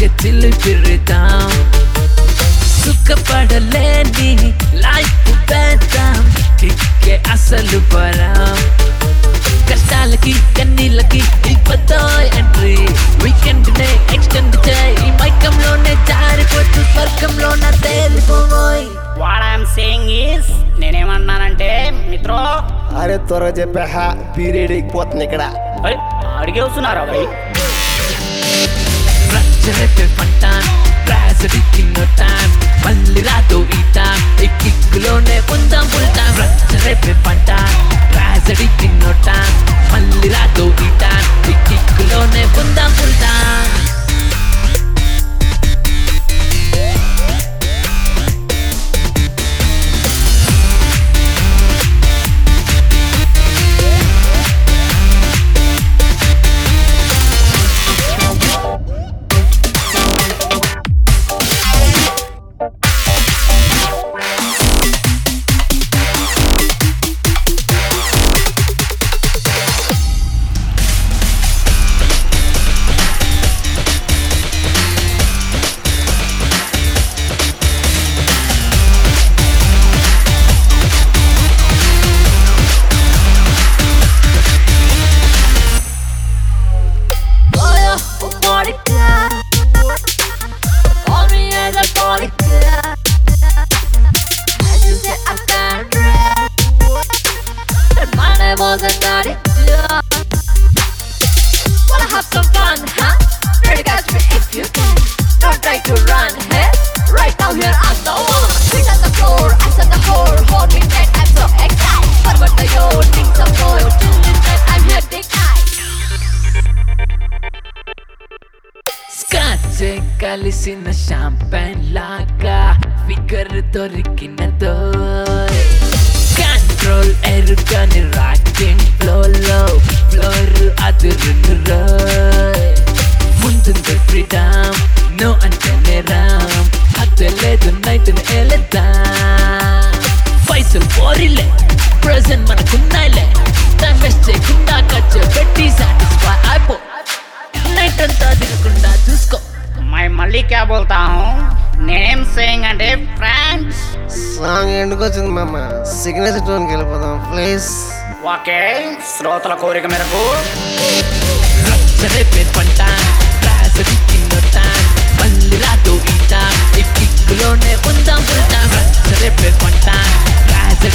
చిల్లు పిరుతాం సుఖపడలేని లైఫ్ పెద్దాం కిక్కే అసలు పరాం కష్టాలకి కన్నీళ్ళకి ఇవ్వతో ఎంట్రీ వీకెండ్ నే ఎక్స్టెండ్ చేయి మైకంలోనే జారిపోతూ స్వర్గంలోన తేలిపోయి వాట్ ఐఎమ్ సేయింగ్ ఈస్ నేనేమన్నానంటే మిత్రో అరే త్వరగా చెప్పా పీరియడ్ ఎక్కిపోతుంది ఇక్కడ అరే, అడిగే వస్తున్నారా భయ్ రచ్చరేపే పంటాన్ ట్రాజడీకి నో టైం మళ్ళీ రాతో ఈ టైం ఈ కిక్కులోనే ఉందాం ఫుల్ టైం రచ్చరేపే పంటాన్ ట్రాజడీకి నో టైం మళ్ళీ రాతో ఈ టైం ఈ కిక్కులోనే ఉందాం full time Oh yeah, oh Monica. Call me as a Monica. As you said, I'm Sandra. And my name wasn't Nadia. Wanna have some fun, huh? Ready to catch me if you can. Don't try to run, hey? Right now here I'm the one. Feet on the floor, eyes on the whore. Hold me tight, I'm so excited. Forward the yo, things are more. Till the night, I'm here to die. Scotch కలిసిన champagne లాగా figure దొరికినదో control ఎరుగని rocking ఫ్లోలో floor అదురును ముందుంది freedom no అంటేనే రామ్ అద్దలేదు నైట్ ఎలేదా పైసలు పోరిలే ప్రెజెంట్ మనకున్నాయిలే టైం వేస్ట్ చేయకుండా ఖర్చు పెట్టి సాటిస్ఫై అయిపో నైట్ అంతా తిరగకుండా చూసుకో మై మళ్ళీ క్యా బోల్తా హూ నేనేం సేయింగ్ అంటే ఫ్రెండ్స్ సాంగ్ ఎండుకు వచ్చింది మామ సిగ్నేచర్ టోన్కి వెళ్ళిపోదాం ప్లీజ్ ఓకే శ్రోతల కోరిక మేరకు రేపే పంట ట్రాజడీకి నో టైం మళ్ళీ రాదు ఈ టైం ఈ కిక్కులోనే ఉందాం ఫుల్ టైం రేపే పంట ట్రాజడీ